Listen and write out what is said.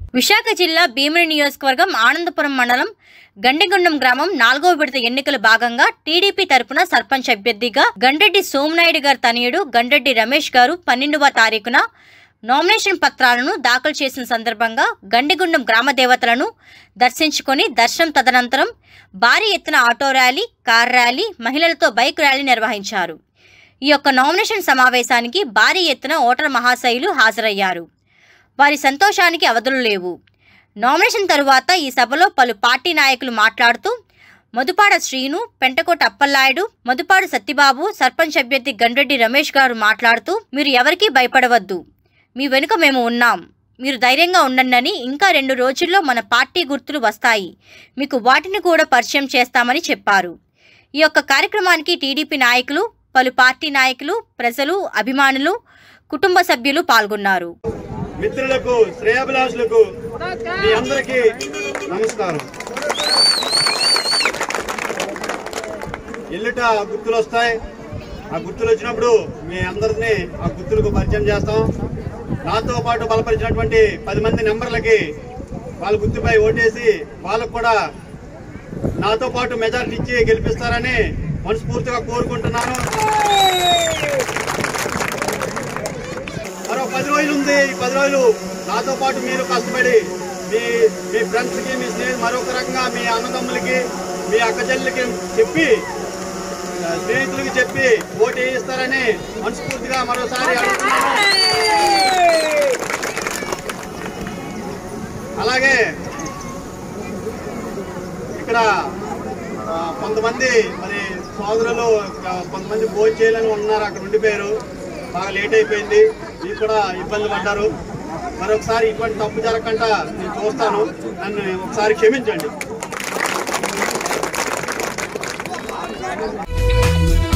విశాఖ జిల్లా భీమిలి నియోజకవర్గం ఆనందపురం మండలం గండిగుండం గ్రామం నాలుగో విడత ఎన్నికల భాగంగా టీడీపీ తరపున సర్పంచ్ అభ్యర్థిగా గండెడ్డి సోమనాయుడు గారి తనయుడు గండెడ్డి రమేష్ గారు పన్నెండవ తారీఖున నామినేషన్ పత్రాలను దాఖలు చేసిన సందర్భంగా గండిగుండం గ్రామ దేవతలను దర్శించుకొని దర్శనం తదనంతరం భారీ ఎత్తున ఆటో ర్యాలీ కార్ ర్యాలీ మహిళలతో బైక్ ర్యాలీ నిర్వహించారు ఈ యొక్క నామినేషన్ సమావేశానికి భారీ ఎత్తున ఓటర్ మహాశయులు హాజరయ్యారు వారి సంతోషానికి అవధులు లేవు నామినేషన్ తరువాత ఈ సభలో పలు పార్టీ నాయకులు మాట్లాడుతూ మధుపాడ శ్రీను పెంటకోట అప్పలనాయుడు మధుపాడు సత్యబాబు సర్పంచ్ అభ్యర్థి గండ్రెడ్డి రమేష్ గారు మాట్లాడుతూ మీరు ఎవరికీ భయపడవద్దు మీ వెనుక మేము ఉన్నాం మీరు ధైర్యంగా ఉండండి ఇంకా రెండు రోజుల్లో మన పార్టీ గుర్తులు వస్తాయి మీకు వాటిని కూడా పరిచయం చేస్తామని చెప్పారు ఈ యొక్క కార్యక్రమానికి టీడీపీ నాయకులు పలు పార్టీ నాయకులు ప్రజలు అభిమానులు కుటుంబ సభ్యులు పాల్గొన్నారు మిత్రులకు శ్రేయాభిలాషులకు మీ అందరికీ నమస్కారం ఎల్లుట గుర్తులు వస్తాయి ఆ గుర్తులు వచ్చినప్పుడు మీ అందరినీ ఆ గుర్తులకు పరిచయం చేస్తాం నాతో పాటు బలపరిచినటువంటి పది మంది నెంబర్లకి వాళ్ళ గుర్తుపై ఓటేసి వాళ్ళకు కూడా నాతో పాటు మెజారిటీ ఇచ్చి గెలిపిస్తారని మనస్ఫూర్తిగా కోరుకుంటున్నాను మరో పది రోజులు ఉంది ఈ పది రోజులు నాతో పాటు మీరు కష్టపడి మీ మీ ఫ్రెండ్స్ కి మీ స్నేహితులు మరొక రకంగా మీ అన్నదమ్ములకి మీ అక్కచెల్లెలకి చెప్పి ఆ, స్నేహితులకి చెప్పి ఓటు వేయిస్తారని మనస్ఫూర్తిగా మరోసారి అడుగుతున్నాను అలాగే ఇక్కడ ఆ, కొంతమంది మరి సోదరులు ఆ, కొంతమంది భోజనం చేయాలని ఉన్నారు అక్కడ ఉండిపోయారు బాగా లేట్ అయిపోయింది మీరు కూడా ఇబ్బంది పడ్డారు మరొకసారి ఇటువంటి తప్పు జరగకుండా నేను చూస్తాను నన్ను ఒకసారి క్షమించండి